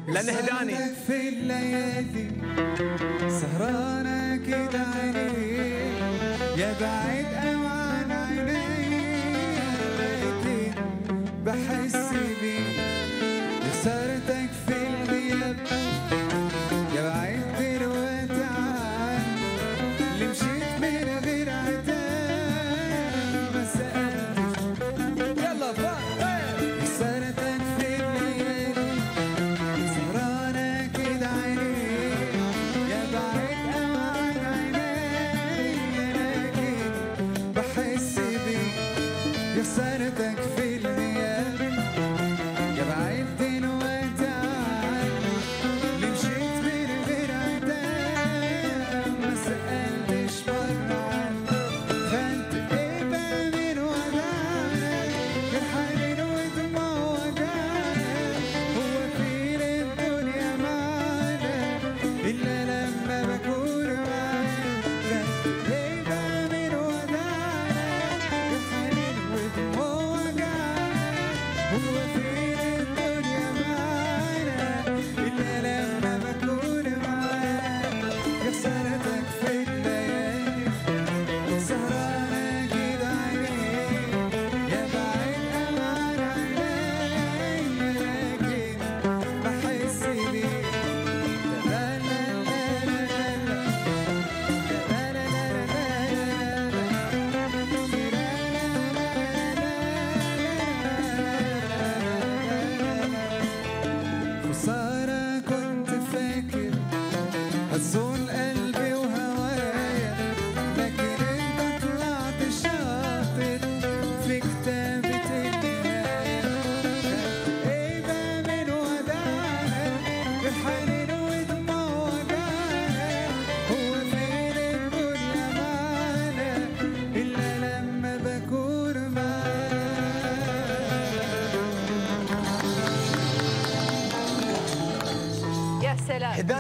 لأنه هداني سهرتك في الليالي سهرانة كده عيني يا بعيد أوعى عيني لكن بحس بيك يا سهرتك في الغياب يا بعيد دلوقتي عني اللي مشيت من غير عتاب ما سألتش يلا فا سهرتك في الليالي سهرانة كده عيني يا بعيد أوعى عيني لكن بحس بيك يا سهرتك في الغياب يا بعيد دلوقتي عني اللي مشيت من غير عتاب ما سألتش مرة عنك خدت إيه بقى من ودانا غير حنين ودموع وجعنا هو فين الدنيا معانا إلا لما بكون معاك خدت إيه بقى من ودانا غير حنين ودموع وجعنا هو فين الدنيا معانا إلا لما بكون معاك يا خسارتك في الليالي سهرانة كده عيني يا بعيد أمان عيني لكن بحس بيك لا لا لا لا لا لا لا لا لا خسارة كنت فاكر هتزول قلبي وهوايا لكن انت طلعت شاطر في كتابة النهاية خدت ايه بقى من ودانا الحنين ودموع وجعنا هو فين الدنيا معانا إلا لما بكون معاك يا سلام